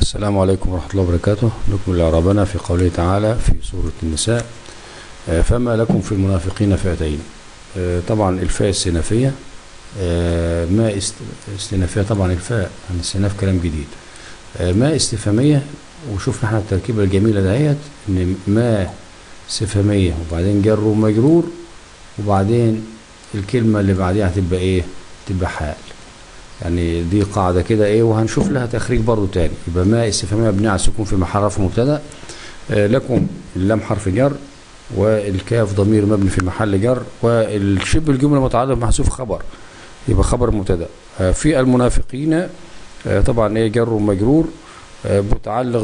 السلام عليكم ورحمة الله وبركاته نكمل إعرابنا في قوله تعالى في سورة النساء آه، فما لكم في المنافقين فئتين آه، طبعا الفاء السنافية آه، ما است- استنافية طبعا الفاء عن السناف كلام جديد آه، ما استفهامية وشوفنا احنا التركيبة الجميلة دهيت ان ما استفهامية وبعدين جر ومجرور وبعدين الكلمة اللي بعديها هتبقى ايه تبقى حال يعني دي قاعدة كده ايه وهنشوف لها تخريج برضو تاني يبقى ما استفهامية مبنية على السكون في محل رفع مبتدا آه، لكم اللام حرف جر والكاف ضمير مبني في محل جر والشبه الجملة متعلق محذوف خبر يبقى خبر مبتدا آه، في المنافقين آه، طبعا ايه جر ومجرور آه، متعلق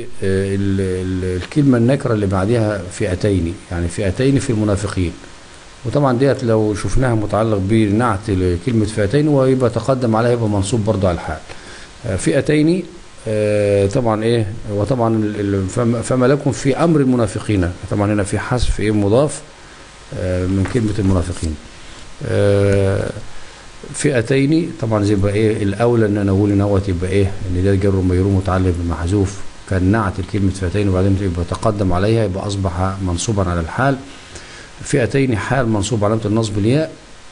بالكلمة النكرة اللي بعدها فئتين يعني فئتين في المنافقين وطبعا ديت لو شفناها متعلق بنعت كلمة فئتين ويبقى تقدم عليها يبقى منصوب برضه على الحال آه، فئتين آه، طبعا ايه وطبعا ال- ال- فما- فما لكم في امر المنافقين طبعا هنا في حذف ايه مضاف آه، من كلمة المنافقين آه، فئتين طبعا زي يبقى ايه الاولى ان انا اقول ان هو يبقى ايه ان ده جر ومجرور متعلق بمحذوف كان نعت الكلمة فئتين وبعدين يبقى تقدم عليها يبقى اصبح منصوبا على الحال فئتين حال منصوب علامة النصب الياء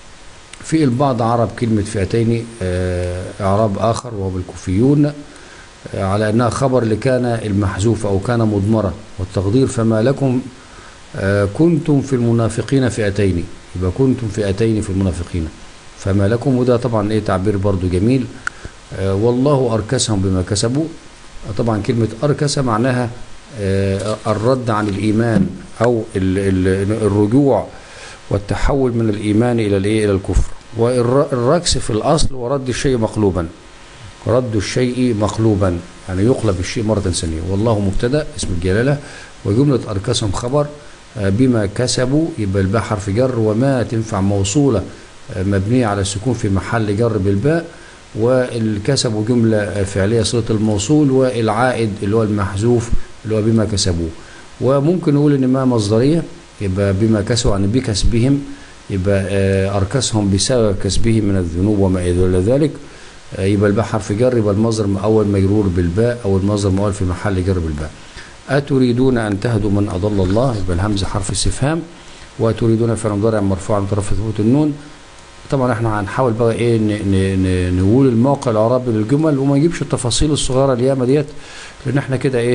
في البعض عرب كلمة فئتين آه، إعراب آخر وهو بالكوفيون آه، على أنها خبر لكان المحذوف أو كان مضمرا والتقدير فما لكم آه، كنتم في المنافقين فئتين يبقى كنتم فئتين في المنافقين فما لكم وده طبعا ايه تعبير برضو جميل آه، والله أركسهم بما كسبوا آه، طبعا كلمة أركس معناها آه، الرد عن الإيمان أو ال- ال- الرجوع والتحول من الإيمان إلى الإيه إلى الكفر والركس في الأصل ورد الشيء مقلوبا رد الشيء مقلوبا يعني يقلب الشيء مرة ثانية والله مبتدأ اسم الجلالة وجملة أركسهم خبر آه، بما كسبوا يبقى الباء حرف جر وما تنفع موصولة آه، مبنية على السكون في محل جر بالباء والكسبوا جملة آه، فعلية صلة الموصول والعائد اللي هو المحذوف اللي هو بما كسبوه وممكن نقول ان ما مصدرية يبقى بما كسبوا يعني بكسبهم يبقى آه، أركسهم بسبب كسبهم من الذنوب وما إلى ذلك آه، يبقى الباء حرف جر يبقى المصدر أول مجرور بالباء أو المصدر مؤول في محل جر بالباء أتريدون أن تهدوا من أضل الله يبقى الهمزة حرف استفهام وتريدون فعل مضارع مرفوع من طرف ثبوت النون طبعا احنا هنحاول بقى ايه ن- ن- ن- نقول الموقع العربي للجمل وما نجيبش التفاصيل الصغيره الياما ديت لان احنا كده ايه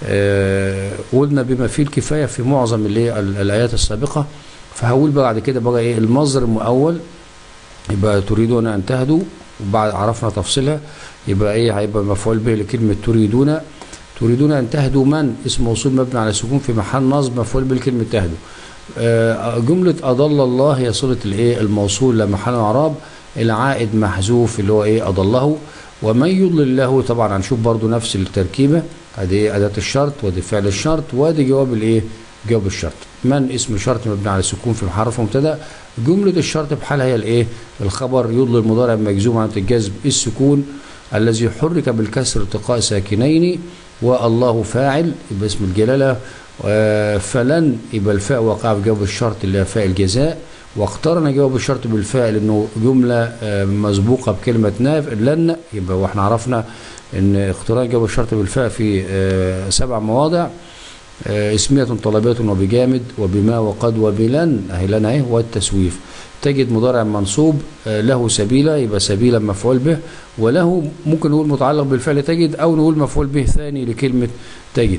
آه قلنا بما فيه الكفايه في معظم الايه ال- الايات السابقه فهقول بقى بعد كده بقى ايه المصدر المؤول يبقى تريدون ان تهدوا وبعد عرفنا تفصيلها يبقى ايه هيبقى مفعول به لكلمه تريدون تريدون ان تهدوا من اسم موصول مبني على السكون في محل نصب مفعول به لكلمه تهدوا آه، جملة أضل الله هي صلة الإيه الموصول لمحل الإعراب العائد محذوف اللي هو إيه أضله ومن يضلل الله طبعا هنشوف برضو نفس التركيبة ادي إيه أداة الشرط وادي فعل الشرط وادي جواب الإيه جواب الشرط من اسم شرط مبني على السكون في محرف مبتدا جملة الشرط بحالها هي الإيه الخبر يضلل مضارع مجزوم عن الجذب السكون الذي حرك بالكسر التقاء ساكنين والله فاعل يبقى اسم الجلاله آه، فلن يبقى الفاء وقع في جواب الشرط اللي هي فاء الجزاء واقترن جواب الشرط بالفاء لانه جمله آه، مسبوقه بكلمه ناف لن يبقى واحنا عرفنا ان اقتران جواب الشرط بالفاء في آه، سبع مواضع آه، اسمية طلبية وبجامد وبما وقد وبلن اهي لنا اهي والتسويف تجد مضارع منصوب آه، له سبيلا يبقى سبيلا مفعول به وله ممكن نقول متعلق بالفعل تجد او نقول مفعول به ثاني لكلمة تجد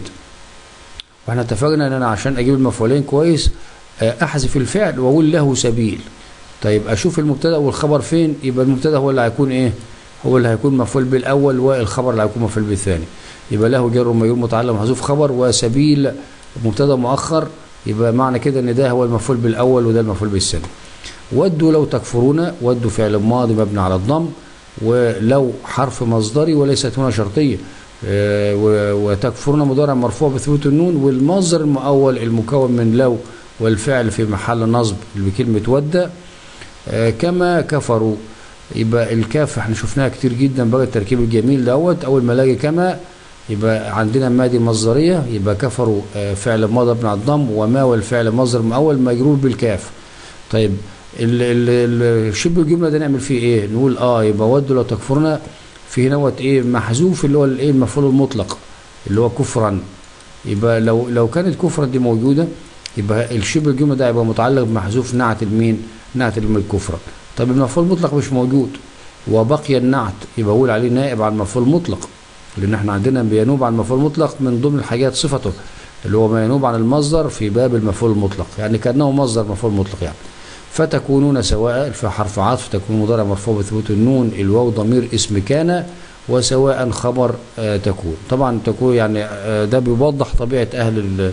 واحنا اتفقنا ان انا عشان اجيب المفعولين كويس آه، احذف الفعل واقول له سبيل طيب اشوف المبتدا والخبر فين يبقى المبتدا هو اللي هيكون ايه هو اللي هيكون مفعول به الاول والخبر اللي هيكون مفعول به الثاني يبقى له جر ومجرور متعلق محذوف خبر وسبيل مبتدا مؤخر يبقى معنى كده ان ده هو المفعول بالاول وده المفعول به الثاني ودوا لو تكفرون ودوا فعل ماضي مبني على الضم ولو حرف مصدري وليست هنا شرطيه آه، و- وتكفرون مضارع مرفوع بثبوت النون والمصدر المؤول المكون من لو والفعل في محل نصب بكلمة ودى آه، كما كفروا يبقى الكاف احنا شفناها كتير جدا بقى التركيب الجميل دوت اول ما الاقي كما يبقى عندنا ما دي مصدريه يبقى كفروا آه، فعل ماضي مبني على الضم وما والفعل مصدر مؤول مجرور بالكاف طيب ال- ال- ال- شبه الجمله ده نعمل فيه ايه نقول اه يبقى ودوا لو تكفرون في هنا ايه محذوف اللي هو الايه المفعول المطلق اللي هو كفرا يبقى لو لو كانت كفرا دي موجوده يبقى الشبه الجمله ده يبقى متعلق بمحذوف نعت المين نعت المين كفرا طب المفعول المطلق مش موجود وبقي النعت يبقى اقول عليه نائب عن المفعول المطلق لان احنا عندنا بينوب عن المفعول المطلق من ضمن الحاجات صفته اللي هو ما ينوب عن المصدر في باب المفعول المطلق يعني كانه مصدر مفعول مطلق يعني فتكونون سواء في حرف عطف تكون مضارع مرفوع بثبوت النون الواو ضمير اسم كان وسواء خبر آه تكون طبعا تكون يعني آه ده بيوضح طبيعة أهل ال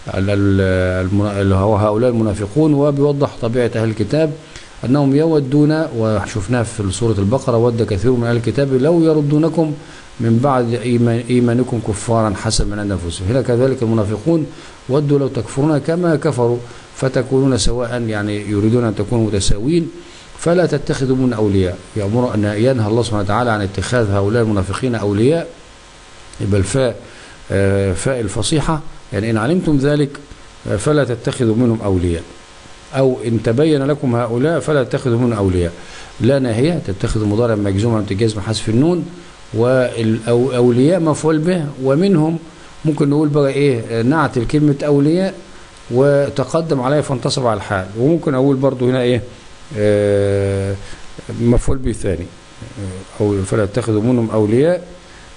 اللي هو هؤلاء المنافقون وبيوضح طبيعة أهل الكتاب أنهم يودون وشفناه في سورة البقرة ود كثير من أهل الكتاب لو يردونكم من بعد إيمان إيمانكم كفارا حسب من عند أنفسهم هنا كذلك المنافقون ودوا لو تكفرون كما كفروا فتكونون سواء يعني يريدون أن تكونوا متساوين فلا تتخذوا من أولياء يأمر أن ينهى الله سبحانه وتعالى عن اتخاذ هؤلاء المنافقين أولياء يبقى الفاء فاء الفصيحة يعني إن علمتم ذلك فلا تتخذوا منهم أولياء أو إن تبين لكم هؤلاء فلا تتخذوا منهم أولياء لا ناهية تتخذوا مضارع مجزوما امتجاز بحذف النون والأولياء مفعول به ومنهم ممكن نقول بقى إيه نعت الكلمة أولياء وتقدم عليه فانتصب على الحال وممكن أقول برضو هنا إيه آه مفعول به ثاني أو فلا تتخذوا منهم أولياء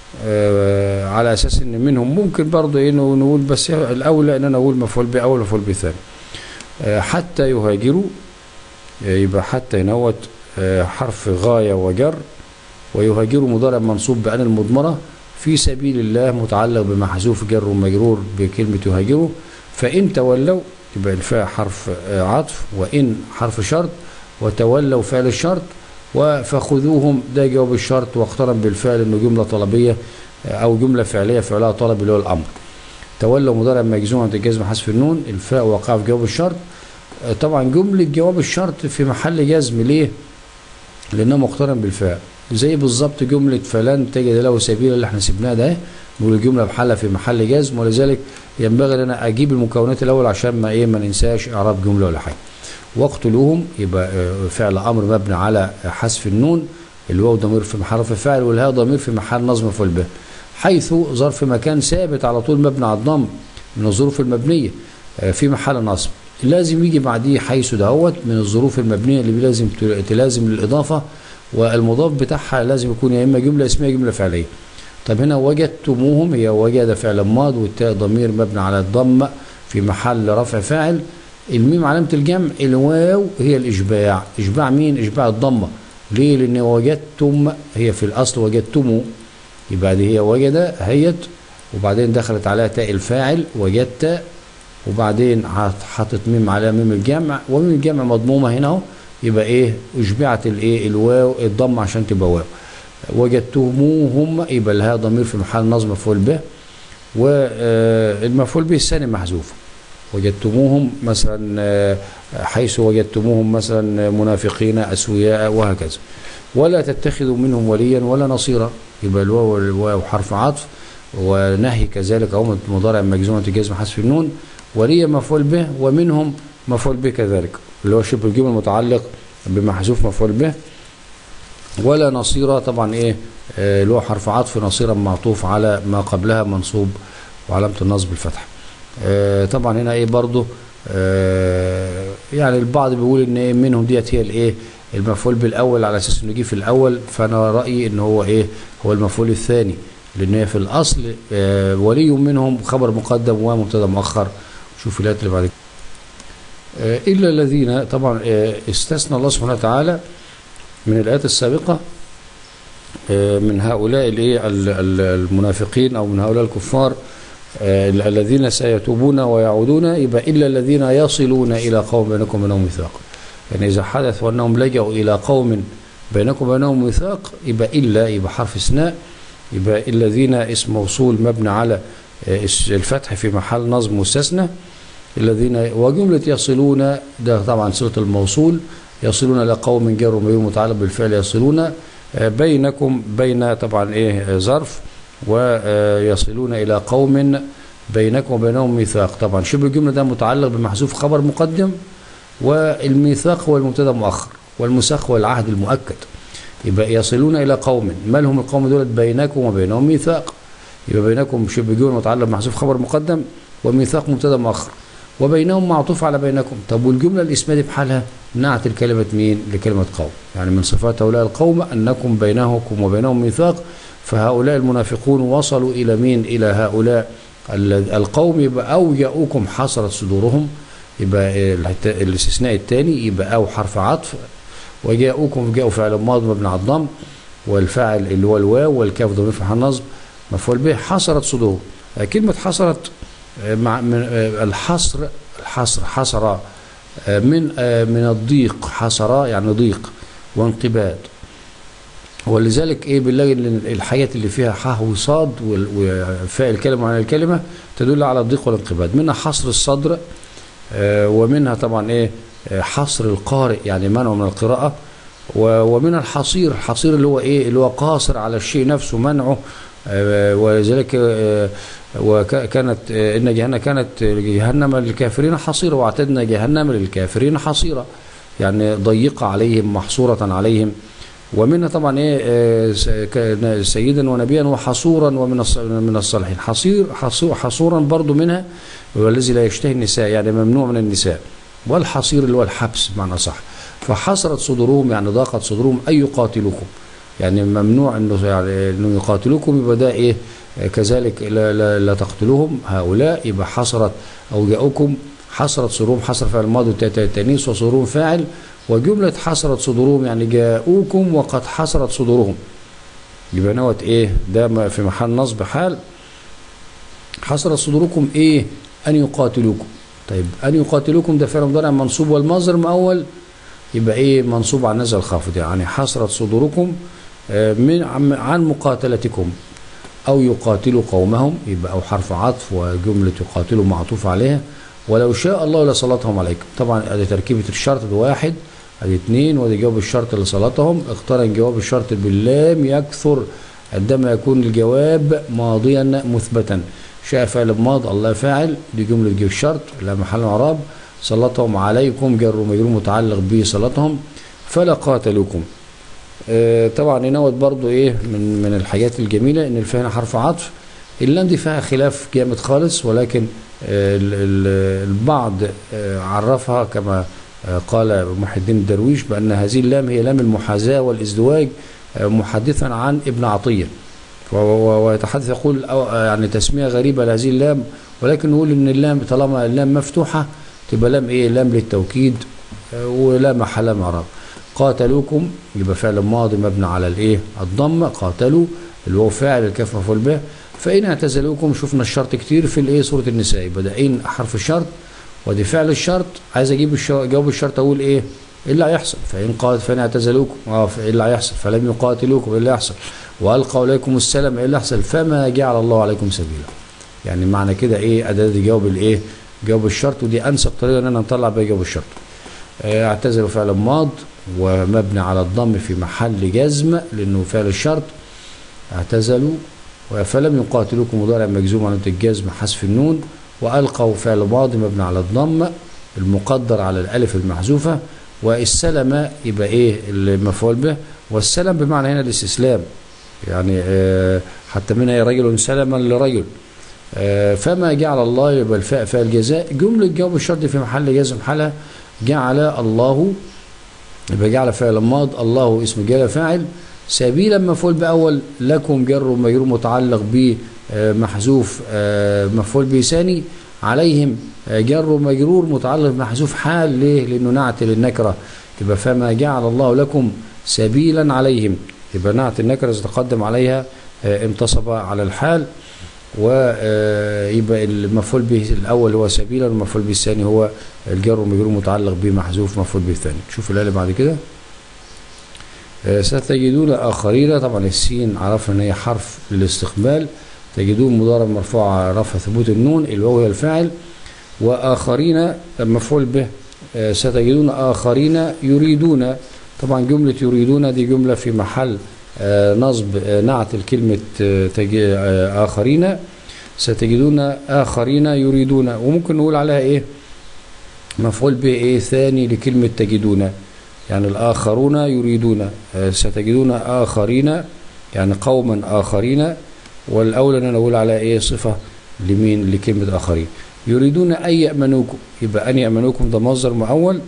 آه على أساس إن منهم ممكن برضو إيه نقول بس الأولى إن أنا أقول مفعول به أول مفعول به ثاني آه حتى يهاجروا يبقى حتى ينوت حرف غاية وجر ويهاجروا مضارع منصوب بأن المضمرة في سبيل الله متعلق بمحذوف جر ومجرور بكلمة يهاجروا فإن تولوا يبقى الفاء حرف عطف وإن حرف شرط وتولوا فعل الشرط فخذوهم ده جواب الشرط واقترن بالفعل انه جمله طلبيه او جمله فعليه فعلها طلب اللي هو الامر تولوا مضارع مجزوم عند الجزم حذف النون الفاء وقع في جواب الشرط طبعا جمله جواب الشرط في محل جزم ليه لانها مقترن بالفاء زي بالظبط جمله فلن تجد له سبيلا اللي احنا سيبناها ده نقول الجمله بحالها في محل جزم ولذلك ينبغي ان انا اجيب المكونات الاول عشان ما ايه ما ننساش اعراب جمله ولا حاجه واقتلوهم يبقى فعل امر مبني على حذف النون الواو ضمير في محل رفع فاعل والهاء ضمير في محل نصب مفعول به حيث ظرف مكان ثابت على طول مبني على الضم من الظروف المبنيه في محل نصب لازم يجي بعديه حيث دهوت من الظروف المبنيه اللي لازم تلازم للاضافه والمضاف بتاعها لازم يكون يا اما جمله اسميه جمله فعليه طب هنا وجدتموهم هي وجد فعل ماض والتاء ضمير مبني على الضم في محل رفع فاعل الميم علامة الجمع الواو هي الإشباع إشباع مين إشباع الضمة ليه لأن وجدتم هي في الأصل وجدتموا يبقى دي هي وجد هيت وبعدين دخلت عليها تاء الفاعل وجدت وبعدين حطت ميم على ميم الجمع وميم الجمع مضمومة هنا اهو يبقى ايه اشبعت الايه الواو الضمه عشان تبقى واو وجدتموهم يبقى لها ضمير في محل نصب مفعول به والمفعول به الثاني محذوف وجدتموهم مثلا حيث وجدتموهم مثلا منافقين اسوياء وهكذا ولا تتخذوا منهم وليا ولا نصيرا يبقى الواو الواو حرف عطف ونهي كذلك او مضارع مجزومه جزم حذف النون وليا مفعول به ومنهم مفعول به كذلك اللي هو شبه الجمل المتعلق بمحذوف مفعول به ولا نصيرة طبعا ايه آه اللي هو حرف عطف نصيرا معطوف على ما قبلها منصوب وعلامة النصب الفتح آه طبعا هنا ايه برضو آه يعني البعض بيقول ان ايه منهم ديت هي الايه المفعول بالاول على اساس انه يجي في الاول فانا رايي ان هو ايه هو المفعول الثاني لان هي في الاصل آه ولي منهم خبر مقدم ومبتدا مؤخر شوف الايات اللي بعد كده إلا الذين طبعا استثنى الله سبحانه وتعالى من الآيات السابقة من هؤلاء المنافقين أو من هؤلاء الكفار الذين سيتوبون ويعودون يبقى إلا الذين يصلون إلى قوم بينكم وبينهم ميثاق يعني إذا حدث وأنهم لجأوا إلى قوم بينكم وبينهم ميثاق يبقى إلا يبقى حرف إثناء يبقى الذين اسم موصول مبني على الفتح في محل نصب مستثنى الذين وجملة يصلون ده طبعا صلة الموصول يصلون إلى قوم جار ومجرور متعلق بالفعل يصلون بينكم بين طبعا ايه ظرف ويصلون إلى قوم بينكم وبينهم ميثاق طبعا شبه الجملة ده متعلق بمحذوف خبر مقدم والميثاق هو المبتدا مؤخر والمساق هو العهد المؤكد يبقى يصلون الى قوم ما لهم القوم دولت بينكم وبينهم ميثاق يبقى بينكم شبه جمله متعلق محذوف خبر مقدم وميثاق مبتدا مؤخر وبينهم معطوف على بينكم طب والجمله الاسميه دي بحالها نعت الكلمه مين لكلمه قوم يعني من صفات هؤلاء القوم انكم بينكم وبينهم ميثاق فهؤلاء المنافقون وصلوا الى مين الى هؤلاء ال- القوم يبقى او جاءوكم حصرت صدورهم يبقى الحت- الاستثناء الثاني يبقى او حرف عطف وجاءوكم جاءوا فعل ماضي مبني على الضم والفاعل اللي هو الواو والكاف ضمير في محل النصب مفعول به حصرت صدورهم آه، كلمة حصرت آه، مع من آه، الحصر الحصر حصر آه، من آه، من الضيق حصر يعني ضيق وانقباض ولذلك ايه بنلاقي ان الحاجات اللي فيها حاء وصاد وال- وفاء الكلمه عن الكلمه تدل على الضيق والانقباض منها حصر الصدر آه، ومنها طبعا ايه آه، حصر القارئ يعني منعه من القراءه و- ومنها الحصير الحصير اللي هو ايه اللي هو قاصر على الشيء نفسه منعه آه، ولذلك آه، وكانت آه، ان جهنم كانت جهنم للكافرين حصيره واعتدنا جهنم للكافرين حصيره يعني ضيقه عليهم محصوره عليهم ومنها طبعا ايه آه، س- كان سيدا ونبيا وحصورا ومن الص- من الصالحين حصير حصو- حصورا برضو منها هو الذي لا يشتهي النساء يعني ممنوع من النساء والحصير اللي هو الحبس بمعنى صح فحصرت صدورهم يعني ضاقت صدورهم أن يقاتلوكم يعني ممنوع انه يعني انه يقاتلوكم يبقى ده ايه آه، كذلك لا, لا, لا تقتلوهم هؤلاء يبقى حصرت او جاءوكم حصرت صدورهم حصر فعل الماضي والتاء التانيث وصدورهم فاعل وجملة حصرت صدورهم يعني جاءوكم وقد حصرت صدورهم يبقى نوت ايه ده ما في محل نصب حال حصرت صدوركم ايه ان يقاتلوكم طيب ان يقاتلوكم ده فعل مضارع منصوب والمصدر مؤول يبقى ايه منصوب على نزل الخافض يعني حصرت صدوركم آه، من عن- عن مقاتلتكم او يقاتلوا قومهم يبقى او حرف عطف وجمله يقاتلوا معطوف عليها ولو شاء الله لسلطهم عليكم طبعا ادي تركيبه الشرط ده واحد ادي اثنين وادي جواب الشرط لسلطهم اقترن جواب الشرط باللام يكثر عندما يكون الجواب ماضيا مثبتا شاء فعل ماض الله فاعل دي جمله جواب الشرط لا محل اعراب سلطهم عليكم جر ومجرور متعلق به سلطهم فلا قاتلوكم آه، طبعا ينوت برضو ايه من من الحاجات الجميله ان الفاء هنا حرف عطف اللام دي فيها خلاف جامد خالص ولكن آه، ال- ال- البعض آه، عرفها كما آه، قال محي الدين الدرويش بان هذه اللام هي لام المحاذاه والازدواج آه، محدثا عن ابن عطيه و- و- ويتحدث يقول أو- آه، يعني تسميه غريبه لهذه اللام ولكن نقول ان اللام طالما اللام مفتوحه تبقى لام ايه لام للتوكيد آه، ولا محل من اعراب قاتلوكم يبقى فعل ماضي مبني على الايه الضمه قاتلوا اللي هو فاعل الكاف مفعول به فان اعتزلوكم شفنا الشرط كتير في الايه سوره النساء يبقى ده ان حرف الشرط ودي فعل الشرط عايز اجيب الش- جواب الشرط اقول ايه ايه اللي هيحصل فان قال فان اعتزلوكم اه ايه اللي هيحصل فلم يقاتلوكم ايه اللي هيحصل والقوا اليكم السلام ايه اللي هيحصل فما جعل الله عليكم سبيلا يعني معنى كده ايه اداه دي جواب الايه جواب الشرط ودي انسب طريقه ان انا نطلع بيها جواب الشرط آه، اعتزلوا فعل ماض ومبني على الضم في محل جزم لانه فعل الشرط اعتزلوا فلم يقاتلوكم مضارع مجزوم على الجزم حذف النون والقوا فعل ماضي مبني على الضم المقدر على الالف المحذوفه والسلم يبقى ايه المفعول به والسلم بمعنى هنا الاستسلام يعني آه، حتى منها يا رجل سلما لرجل آه، فما جعل الله يبقى الفاء فاء الجزاء جملة جواب الشرط في محل جزم حالها جعل الله يبقى جعل فعل ماض الله اسم جل فاعل سبيلا مفعول بأول لكم جر ومجرور متعلق ب آه، محذوف آه، مفعول به ثاني عليهم آه، جر ومجرور متعلق بمحذوف حال ليه؟ لأنه نعت للنكرة يبقى فما جعل الله لكم سبيلا عليهم يبقى نعت النكرة إذا تقدم عليها آه، انتصب على الحال ويبقى المفعول به الاول هو سبيلا والمفعول به الثاني هو الجر والمجرور متعلق به محذوف مفعول به الثاني شوف الايه اللي بعد كده آه، ستجدون اخرين طبعا السين عرفنا ان هي حرف للاستقبال تجدون مضارع مرفوع على رفع ثبوت النون الواو هي الفاعل واخرين مفعول به آه، ستجدون اخرين يريدون طبعا جمله يريدون دي جمله في محل آه، نصب آه، نعت الكلمة آه، تجي- آه، آخرين ستجدون آخرين يريدون وممكن نقول عليها إيه مفعول به إيه ثاني لكلمة تجدون يعني الآخرون يريدون آه، ستجدون آخرين يعني قوما آخرين والأولى أن أنا أقول على إيه صفة لمين لكلمة آخرين يريدون أن يأمنوكم يبقى أن يأمنوكم ده مصدر مؤول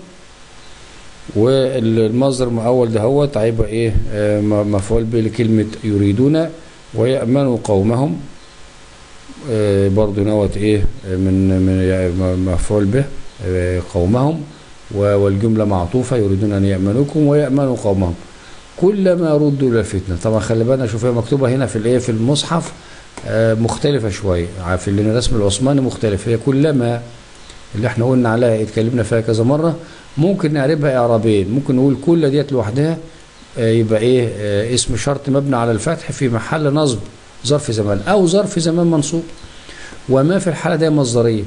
والمصدر المؤول ده هو هيبقى إيه آه، م- مفعول به لكلمة يريدون ويأمنوا قومهم آه، برضو نوت إيه آه، من من يعني م- مفعول به آه، قومهم و- والجملة معطوفة يريدون أن يأمنوكم ويأمنوا قومهم كلما ردوا إلى الفتنة طبعا خلي بالنا شوف هي مكتوبة هنا في الإيه في المصحف آه، مختلفة شوية في اللي الرسم العثماني مختلف هي كلما اللي احنا قلنا عليها اتكلمنا فيها كذا مرة ممكن نعربها إعرابين ممكن نقول كل ديت لوحدها آه، يبقى إيه آه، اسم شرط مبني على الفتح في محل نصب ظرف زمان أو ظرف زمان منصوب وما في الحالة دي مصدرية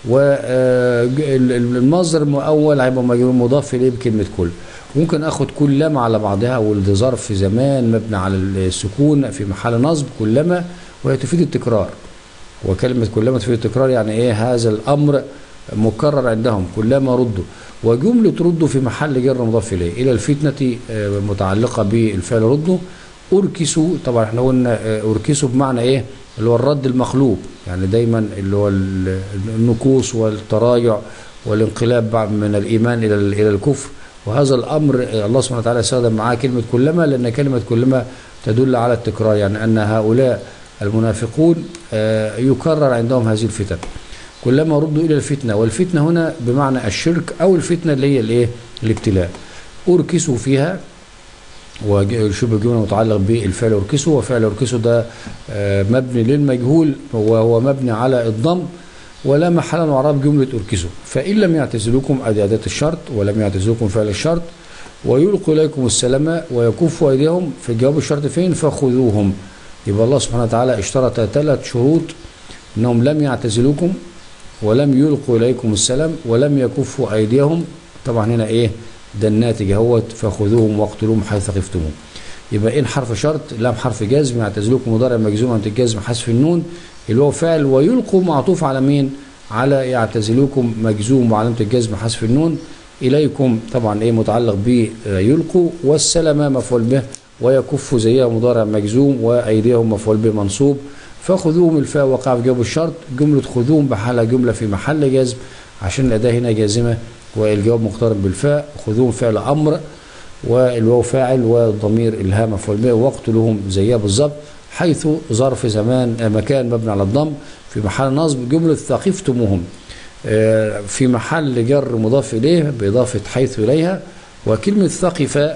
والمصدر المؤول هيبقى مجرور مضاف إليه بكلمة كل ممكن اخد كلما على بعضها واللي ظرف زمان مبني على السكون في محل نصب كلما وهي تفيد التكرار وكلمة كلما تفيد التكرار يعني ايه هذا الامر مكرر عندهم كلما ردوا وجملة ردوا في محل جر مضاف اليه الى الفتنة آه، متعلقة بالفعل ردوا اركسوا طبعا احنا قلنا آه، اركسوا بمعنى ايه اللي هو الرد المخلوب يعني دايما اللي هو ال- النكوص والتراجع والانقلاب بعد من الايمان الى ال- الى الكفر وهذا الامر آه، الله سبحانه وتعالى استخدم معاه كلمه كلما لان كلمه كلما تدل على التكرار يعني ان هؤلاء المنافقون آه، يكرر عندهم هذه الفتن كلما ردوا الى الفتنه والفتنه هنا بمعنى الشرك او الفتنه اللي هي الايه الابتلاء اركسوا فيها وشبه الجمله متعلق بالفعل اركسوا وفعل اركسوا ده آه، مبني للمجهول وهو مبني على الضم ولا محل من اعراب جمله اركسوا فان لم يعتزلوكم ادي اداه الشرط ولم يعتزلوكم فعل الشرط ويلقوا اليكم السلام ويكفوا ايديهم في جواب الشرط فين فخذوهم يبقى الله سبحانه وتعالى اشترط ثلاث شروط انهم لم يعتزلوكم ولم يلقوا اليكم السلام ولم يكفوا ايديهم طبعا هنا ايه ده الناتج اهوت فخذوهم واقتلوهم حيث خفتموهم يبقى ان حرف شرط لام حرف جزم يعتزلوكم مضارع مجزوم عند الجزم حذف النون اللي هو فعل ويلقوا معطوف على مين على يعتزلوكم مجزوم وعلامه الجزم حذف النون اليكم طبعا ايه متعلق بيلقوا والسلام مفعول به ويكف زيها مضارع مجزوم وايديهم مفعول به منصوب فخذوهم الفاء وقع في جواب الشرط جمله خذوهم بحالها جمله في محل جزم عشان الاداه هنا جازمه والجواب مقترن بالفاء خذوهم فعل امر والواو فاعل والضمير الهام مفعول به واقتلوهم زيها بالظبط حيث ظرف زمان آه، مكان مبني على الضم في محل نصب جمله ثقفتموهم آه، في محل جر مضاف اليه باضافه حيث اليها وكلمه ثقفه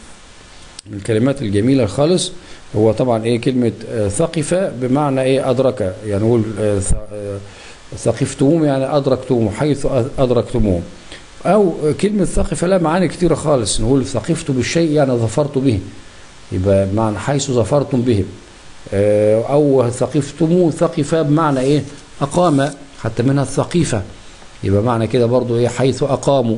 من الكلمات الجميله خالص هو طبعا ايه كلمه آه، ثقفه بمعنى ايه ادرك يعني نقول آه، ث- آه، ثقفتموهم يعني ادركتموهم حيث ادركتموهم او كلمه ثقفه لها معاني كتيره خالص نقول ثقفت بالشيء يعني ظفرت به يبقى معنى حيث ظفرتم به آه، او ثقفتموه ثقفه بمعنى ايه اقام حتى منها الثقيفه يبقى معنى كده برضو ايه حيث اقاموا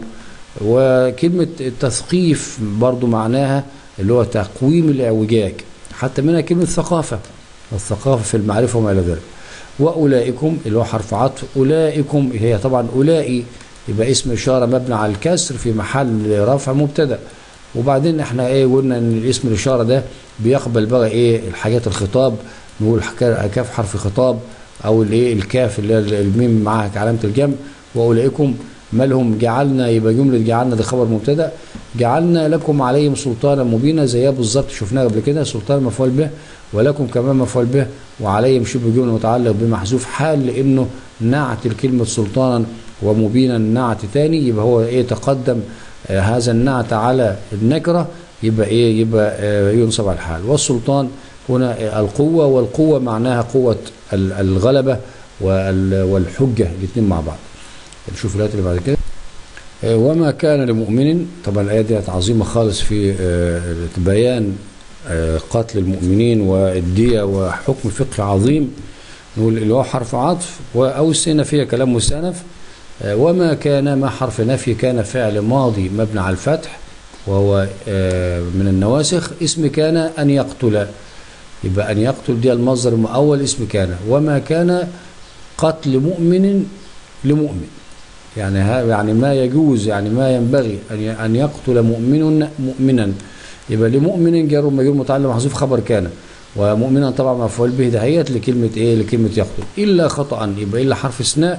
وكلمه التثقيف برضو معناها اللي هو تقويم الاعوجاج حتى منها كلمه ثقافه الثقافه في المعرفه وما الى ذلك واولئكم اللي هو حرف عطف اولئكم هي طبعا اولئي يبقى اسم اشاره مبني على الكسر في محل رفع مبتدا وبعدين احنا ايه قلنا ان الاسم الاشاره ده بيقبل بقى ايه الحاجات الخطاب نقول حكا- كاف حرف خطاب او الايه الكاف اللي هي الميم معاها علامه الجمع واولئكم مالهم جعلنا يبقى جمله جعلنا ده خبر مبتدا جعلنا لكم عليهم سلطانا مبينا زيها بالظبط شفناها قبل كده سلطان مفعول به ولكم كمان مفعول به وعليهم شبه جمله متعلق بمحذوف حال لانه نعت الكلمه سلطانا ومبينا نعت تاني يبقى هو ايه تقدم آه هذا النعت على النكره يبقى ايه يبقى آه ينصب على الحال والسلطان هنا آه القوه والقوه معناها قوه ال- الغلبه وال- والحجه الاثنين مع بعض نشوف الايات اللي بعد كده آه، وما كان لمؤمن طبعا الايه دي عظيمه خالص في آه، بيان آه، قتل المؤمنين والدية وحكم فقهي عظيم نقول اللي هو حرف عطف او السنة فيها كلام مستأنف آه، وما كان ما حرف نفي كان فعل ماضي مبني على الفتح وهو آه، من النواسخ اسم كان أن يقتل يبقى أن يقتل دي المصدر المؤول اسم كان وما كان قتل مؤمن لمؤمن يعني ها يعني ما يجوز يعني ما ينبغي ان ي- ان يقتل مؤمن مؤمنا يبقى لمؤمن جار ومجرور متعلم محذوف خبر كان ومؤمنا طبعا مفعول به دهيت لكلمه ايه لكلمه يقتل الا خطا يبقى الا حرف استثناء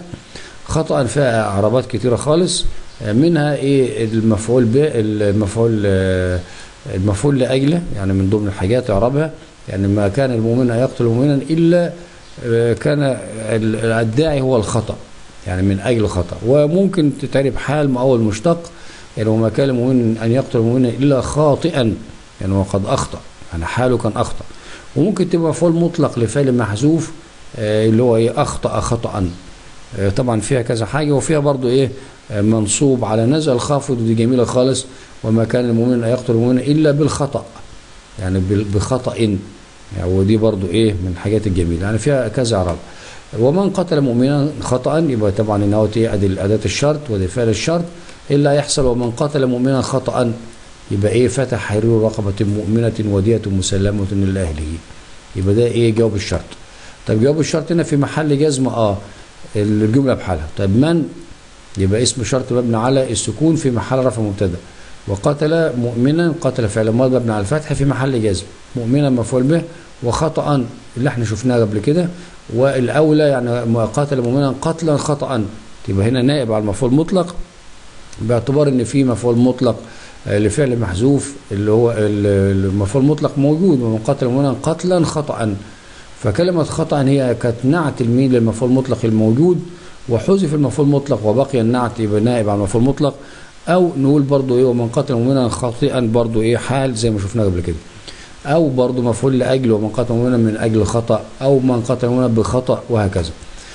خطا فيها اعرابات كتيره خالص آه، منها ايه المفعول به المفعول آه، المفعول لاجله يعني من ضمن الحاجات اعرابها يعني ما كان المؤمن ان يقتل مؤمنا الا آه، كان ال- الداعي هو الخطا يعني من اجل خطا وممكن تتعرب حال مؤول مشتق يعني وما كان المؤمن ان يقتل مؤمنا الا خاطئا يعني وقد اخطا يعني حاله كان اخطا وممكن تبقى مفعول مطلق لفعل محذوف آه، اللي هو ايه اخطا خطا آه، طبعا فيها كذا حاجه وفيها برضو ايه آه، منصوب على نزع الخافض ودي جميله خالص وما كان المؤمن ان يقتل المؤمن الا بالخطا يعني بال- بخطا يعني ودي برضو ايه من الحاجات الجميله يعني فيها كذا اعراب ومن قتل مؤمنا خطا يبقى طبعا ان هو ايه ادي اداه الشرط ودي فعل الشرط الا يحصل ومن قتل مؤمنا خطا يبقى ايه فتح حرير رقبه مؤمنه وديه مسلمه لاهله يبقى ده ايه جواب الشرط طب جواب الشرط هنا في محل جزم اه الجمله بحالها طب من يبقى اسم شرط مبني على السكون في محل رفع مبتدا وقتل مؤمنا قتل فعل ماضي مبني على الفتح في محل جزم مؤمنا مفعول به وخطأ اللي احنا شفناه قبل كده والاولى يعني ما قتل مؤمنا قتلا خطأ يبقى هنا نائب على المفعول مطلق باعتبار ان في مفعول مطلق آه، لفعل محذوف اللي هو ال- المفعول المطلق موجود ومن قتل مؤمنا قتلا خطأ فكلمة خطأ هي كانت نعت المين للمفعول المطلق الموجود وحذف المفعول المطلق وبقي النعت يبقى نائب على المفعول المطلق او نقول برضو ايه ومن قتل مؤمنا خاطئا برضو ايه حال زي ما شفناه قبل كده او برضو مفعول لاجل ومن قتل مؤمنا من اجل خطأ او من قتل مؤمنا بخطأ وهكذا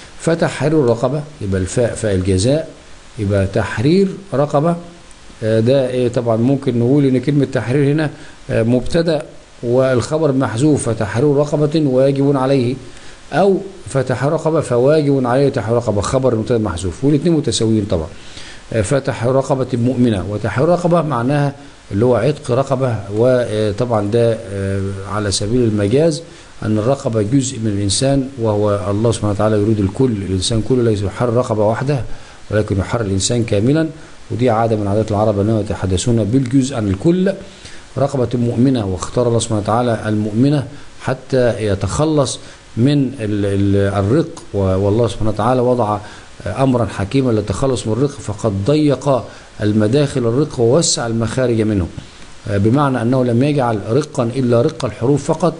فتحرير الرقبة يبقى الفاء فاء الجزاء يبقى تحرير رقبة آه، ده إيه طبعا ممكن نقول ان كلمة تحرير هنا آه، مبتدأ والخبر محذوف فتحرير رقبة واجب عليه او فتح رقبة فواجب عليه تحرير رقبة خبر مبتدأ محذوف والاثنين متساويين طبعا آه، فتح رقبة مؤمنة وتحرير رقبة معناها اللي هو عتق رقبة وطبعا ده آه، على سبيل المجاز أن الرقبة جزء من الإنسان وهو الله سبحانه وتعالى يريد الكل الإنسان كله ليس يحرر رقبة واحدة ولكن يحرر الإنسان كاملا ودي عادة من عادات العرب أنهم يتحدثون بالجزء عن الكل رقبة مؤمنة واختار الله سبحانه وتعالى المؤمنة حتى يتخلص من ال- ال- الرق و- والله سبحانه وتعالى وضع أمرا حكيما للتخلص من الرق فقد ضيق المداخل الرق ووسع المخارج منه آه، بمعنى أنه لم يجعل رقا إلا رق الحروف فقط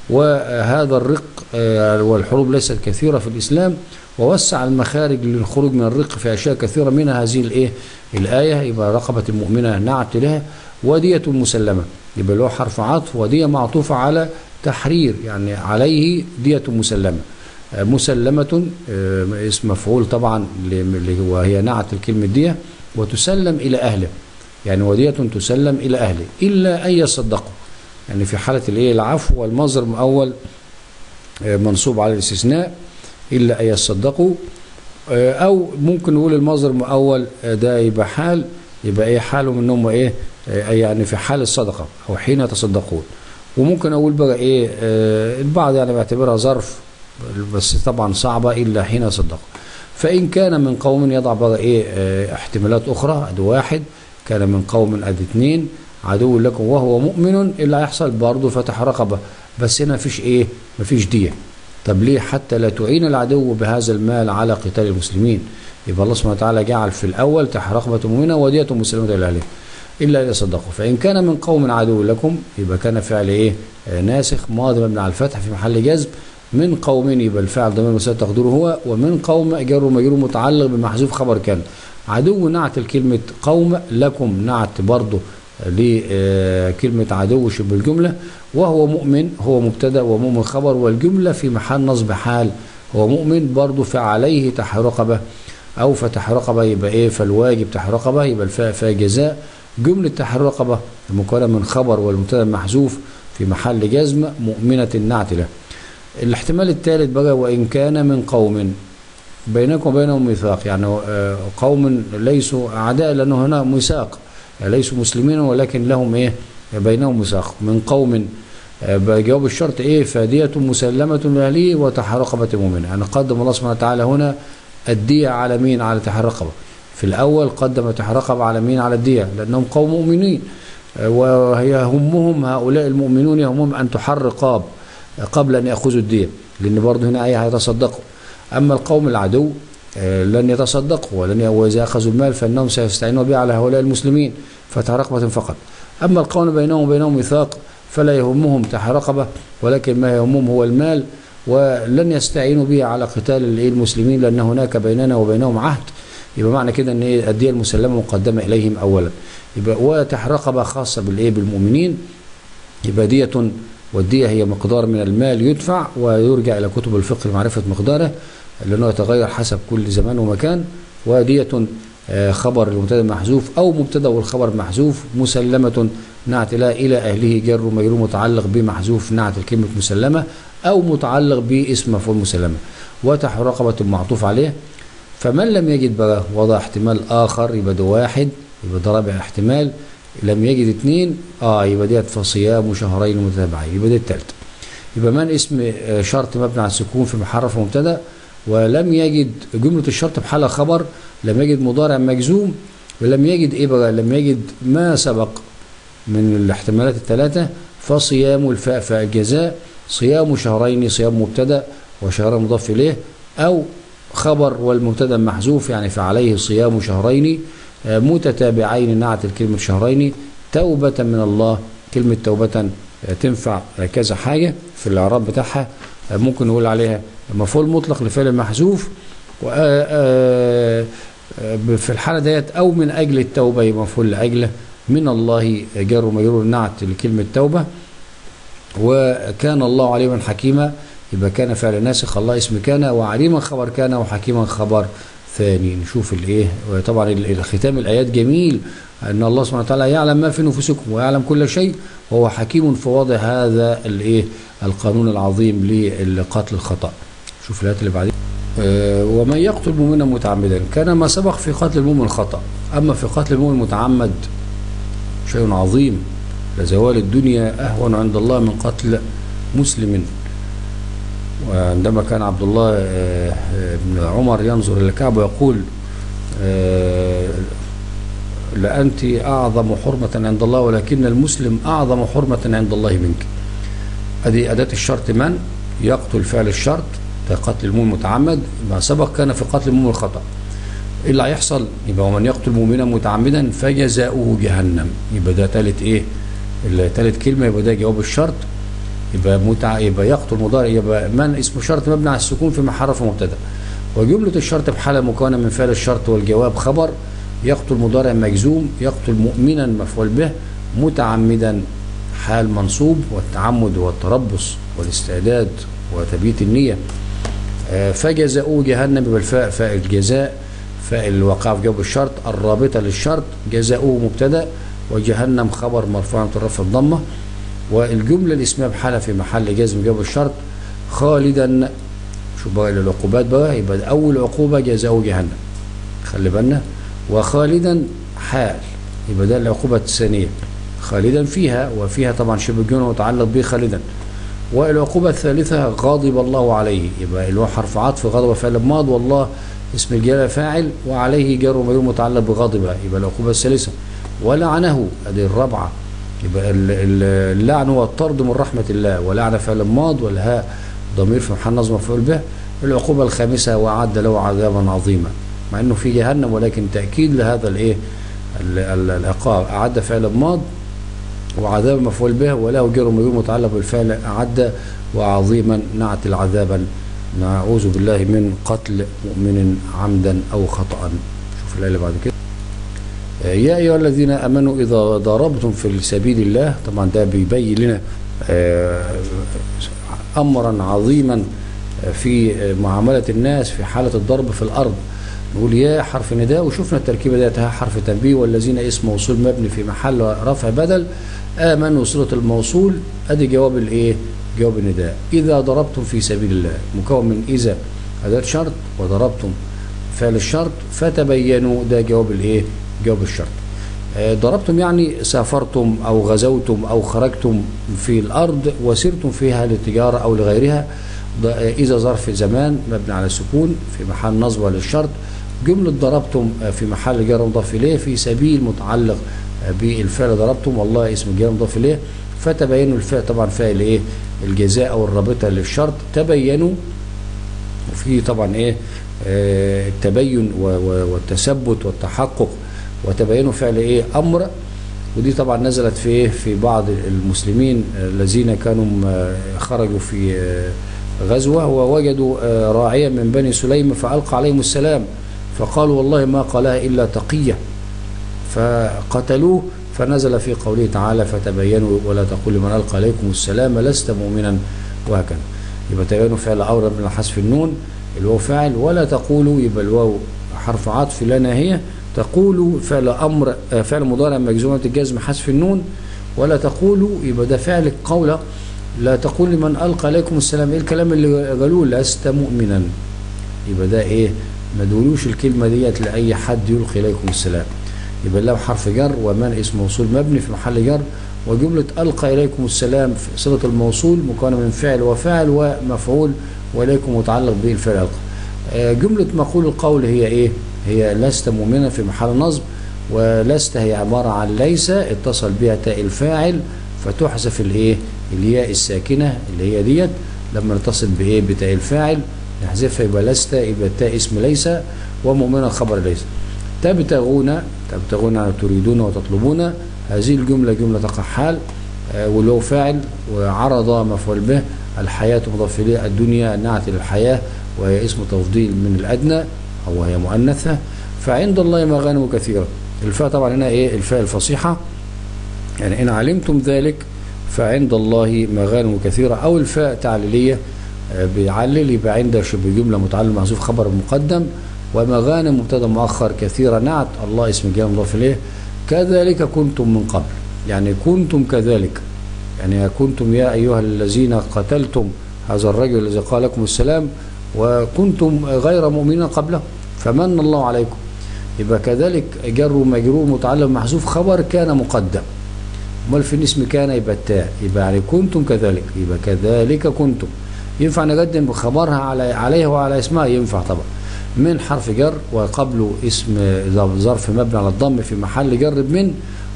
وهذا الرق آه، والحروب ليست كثيرة في الإسلام ووسع المخارج للخروج من الرق في أشياء كثيرة منها هذه الإيه الآية يبقى رقبة المؤمنة نعت لها ودية مسلمة يبقى له حرف عطف ودية معطوفة على تحرير يعني عليه دية مسلمة آه، مسلمة آه، اسم مفعول طبعا ل- وهي نعت الكلمة دية وتسلم إلى أهله يعني ودية تسلم إلى أهله إلا أن يصدقوا يعني في حالة الإيه العفو والمصدر الأول آه، منصوب على الاستثناء إلا أن يصدقوا آه، أو ممكن نقول المصدر الأول آه، ده يبقى حال يبقى إيه حالهم إنهم إيه آه، يعني في حال الصدقة أو حين يتصدقون وممكن أقول بقى إيه آه، البعض يعني بيعتبرها ظرف بس طبعا صعبة إلا حين يصدقوا فإن كان من قوم يضع بقى إيه آه، احتمالات أخرى أدي واحد كان من قوم أدي اثنين عدو لكم وهو مؤمن اللي هيحصل برضه فتح رقبة بس هنا مفيش إيه مفيش دية طب ليه حتى لا تعين العدو بهذا المال على قتال المسلمين يبقى الله سبحانه وتعالى جعل في الأول تحت رقبة مؤمنة ودية مسلمة إلى أهلها إلا إذا صدقوا فإن كان من قوم عدو لكم يبقى كان فعل إيه آه، ناسخ ماضي مبني على الفتح في محل جزم من قوم يبقى الفعل ضمير مسألة تقديره هو ومن قوم جر ومجرور متعلق بمحذوف خبر كان عدو نعت الكلمة قوم لكم نعت برضه لكلمة عدو شبه الجملة وهو مؤمن هو مبتدأ ومؤمن خبر والجملة في محل نصب حال هو مؤمن برضه فعليه تحت رقبة أو فتح رقبة يبقى إيه فالواجب تحت رقبة يبقى الفاء فاء جزاء جملة تحت رقبة المكونة من خبر والمبتدأ محذوف في محل جزم مؤمنة النعت له الاحتمال الثالث بقى وإن كان من قوم بينكم وبينهم ميثاق يعني آه، قوم ليسوا أعداء لأنه هنا ميثاق يعني ليسوا مسلمين ولكن لهم إيه بينهم ميثاق من قوم آه، بجواب الشرط إيه فدية مسلمة لأهله وتحرقبة مؤمنة يعني قدم الله سبحانه وتعالى هنا الدية على مين على تحرقبة في الأول قدم تحرقب على مين على الدية لأنهم قوم مؤمنين آه، ويهمهم هؤلاء المؤمنون يهمهم أن تحر رقاب قبل أن يأخذوا الدية لأن برضه هنا أي هيتصدقوا أما القوم العدو آه، لن يتصدقوا ولن وإذا أخذوا المال فإنهم سيستعينوا به على هؤلاء المسلمين فتح رقبة فقط أما القوم بينهم وبينهم ميثاق فلا يهمهم تح رقبة ولكن ما يهمهم هو المال ولن يستعينوا به على قتال المسلمين لأن هناك بيننا وبينهم عهد يبقى معنى كده ان ايه الديه المسلمه مقدمه اليهم اولا يبقى وتح رقبه خاصه بالايه بالمؤمنين يبقى ديه والديه هي مقدار من المال يدفع ويرجع الى كتب الفقه لمعرفه مقداره لانه يتغير حسب كل زمان ومكان وديه آه، خبر المبتدا محذوف او مبتدا والخبر محذوف مسلمه نعت لها الى اهله جر ومجرور متعلق بمحذوف نعت الكلمه مسلمه او متعلق باسم مفعول مسلمه وتح رقبه معطوف عليه فمن لم يجد بقى وضع احتمال اخر يبقى ده واحد يبقى ده رابع احتمال لم يجد اثنين اه يبقى ديت فصيام شهرين متتابعين يبقى ده الثالث يبقى من اسم آه، شرط مبني على السكون في محرف مبتدا ولم يجد جمله الشرط بحالها خبر لم يجد مضارع مجزوم ولم يجد ايه بقى لم يجد ما سبق من الاحتمالات الثلاثه فصيام الفاء فاء الجزاء صيام شهرين صيام مبتدا وشهرين مضاف اليه او خبر والمبتدا محذوف يعني فعليه صيام شهرين آه، متتابعين نعت الكلمة شهرين توبة من الله كلمة توبة آه، تنفع آه، كذا حاجة في الإعراب بتاعها آه، ممكن نقول عليها مفعول مطلق لفعل محذوف و- آه، آه، آه، في الحالة ديت أو من أجل التوبة يبقى مفعول لأجله من الله جر ومجرور نعت لكلمة توبة وكان الله عليما حكيما يبقى كان فعل ناسخ الله اسم كان وعليما خبر كان وحكيما خبر ثاني نشوف الايه وطبعا ال- الختام الايات جميل ان الله سبحانه وتعالى يعلم ما في نفوسكم ويعلم كل شيء وهو حكيم في وضع هذا الايه القانون العظيم لقتل الخطا شوف الايات اللي بعدين آه، ومن يقتل مؤمنا متعمدا كان ما سبق في قتل المؤمن خطا اما في قتل المؤمن متعمد شيء عظيم لزوال الدنيا أهون عند الله من قتل مسلم وعندما كان عبد الله آه، آه، بن عمر ينظر إلى الكعبة ويقول آه، لأنت أعظم حرمة عند الله ولكن المسلم أعظم حرمة عند الله منك أدي أداة الشرط من يقتل فعل الشرط ده قتل المؤمن متعمد ما سبق كان في قتل المؤمن الخطأ ايه اللي هيحصل يبقى ومن يقتل مؤمنا متعمدا فجزاؤه جهنم يبقى ده ثالث ايه ثالث كلمه يبقى ده جواب الشرط يبقى متع... يبقى يقتل مضارع يبقى من اسم شرط مبني على السكون في محل رفع مبتدا وجمله الشرط بحاله مكونه من فعل الشرط والجواب خبر يقتل مضارع مجزوم يقتل مؤمنا مفعول به متعمدا حال منصوب والتعمد والتربص والاستعداد وتبييت النيه آه، فجزاؤه جهنم يبقى الفاء فاء الجزاء فاء الوقع في جواب الشرط الرابطة للشرط جزاؤه مبتدا وجهنم خبر مرفوع عن الرفع الضمة والجملة الاسمية بحالة في محل جزم جواب الشرط خالدا شوف بقى العقوبات بقى يبقى أول عقوبة جزاؤه جهنم خلي بالنا وخالدا حال يبقى ده العقوبة الثانية خالدا فيها وفيها طبعا شبه الجملة متعلق به خالدا والعقوبة الثالثة غضب الله عليه يبقى اللي هو حرف عطف غضب فعل ماض والله اسم الجلالة فاعل وعليه جر ومجرور متعلق بغضبه يبقى العقوبة الثالثة ولعنه ادي الرابعة يبقى ال- ال- اللعن هو الطرد من رحمة الله ولعن فعل ماض والهاء ضمير في محل نصب مفعول به العقوبة الخامسة وعد له عذابا عظيما مع انه في جهنم ولكن تأكيد لهذا الايه ال- ال- العقاب أعد فعل ماض وعذاب مفعول به وله جر ومجرور متعلق بالفعل أعد وعظيما نعت العذابا نعوذ بالله من قتل مؤمن عمدا أو خطأ شوف الآية اللي بعد كده يا أيها الذين آمنوا إذا ضربتم في سبيل الله طبعا ده بيبين لنا آه، أمرا عظيما في معاملة الناس في حالة الضرب في الأرض نقول يا حرف نداء وشفنا التركيبة ديت ها حرف تنبيه والذين اسم موصول مبني في محل رفع بدل آمنوا صلة الموصول أدي جواب الإيه؟ جواب النداء إذا ضربتم في سبيل الله مكون من إذا أداة شرط وضربتم فعل الشرط فتبينوا ده جواب الإيه؟ جواب الشرط آه، ضربتم يعني سافرتم أو غزوتم أو خرجتم في الأرض وسرتم فيها للتجارة أو لغيرها ض- آه، إذا ظرف زمان مبني على السكون في محل نصب للشرط جملة ضربتم آه، في محل جر مضاف إليه في سبيل متعلق آه، بالفعل ضربتم والله اسم جر مضاف إليه فتبينوا الفعل طبعا فعل إيه الجزاء أو الرابطة للشرط تبينوا وفي طبعا إيه آه، التبين و- و- والتثبت والتحقق وتبينوا فعل إيه أمر ودي طبعا نزلت في إيه في بعض المسلمين الذين كانوا آه، خرجوا في آه، غزوة ووجدوا آه، راعيا من بني سليم فألقى عليهم السلام فقالوا والله ما قالها إلا تقية فقتلوه فنزل في قوله تعالى فتبينوا ولا تقول لمن ألقى عليكم السلام لست مؤمنا وهكذا يبقى تبينوا فعل أمر من حذف النون الواو فاعل ولا تقولوا يبقى الواو حرف عطف لا ناهية تقولوا فعل أمر آه، فعل مضارع مجزومة الجزم حذف النون ولا تقولوا يبقى ده فعل القولة لا تقول لمن ألقى عليكم السلام إيه الكلام اللي قالوه لست مؤمنا يبقى ده إيه ما تقولوش الكلمة ديت لأي حد يلقي إليكم السلام يبقى له حرف جر ومن اسم موصول مبني في محل جر وجملة ألقى إليكم السلام في صلة الموصول مكونة من فعل وفاعل ومفعول وإليكم متعلق به الفعل ألقى آه، جملة مقول القول هي إيه هي لست مؤمنا في محل نصب ولست هي عبارة عن ليس اتصل بها تاء الفاعل فتحذف الايه الياء الساكنة اللي هي ديت لما نتصل بايه بتاء الفاعل نحذفها يبقى لست يبقى التاء اسم ليس ومؤمنا خبر ليس تبتغون تبتغون تريدون وتطلبون هذه الجملة جملة تقع حال آه، واللي فاعل وعرض مفعول به الحياة مضاف إليه الدنيا نعت للحياة وهي اسم تفضيل من الأدنى أو هي مؤنثة فعند الله مغانم كثيرة الفاء طبعا هنا إيه الفاء الفصيحة يعني إن علمتم ذلك فعند الله مغانم كثيرة أو الفاء تعليلية آه، بيعلل يبقى عند شبه جملة متعلم محذوف خبر مقدم ومغانم مبتدا مؤخر كثيرة نعت الله اسم جاء مضاف إليه كذلك كنتم من قبل يعني كنتم كذلك يعني كنتم يا أيها الذين قتلتم هذا الرجل الذي قال لكم السلام وكنتم غير مؤمنين قبله فمن الله عليكم يبقى كذلك جر ومجرور متعلم محذوف خبر كان مقدم امال في الاسم كان يبقى التاء يبقى يعني كنتم كذلك يبقى كذلك كنتم ينفع نقدم خبرها على عليها وعلى اسمها ينفع طبعا من حرف جر وقبله اسم ظرف مبني على الضم في محل جر من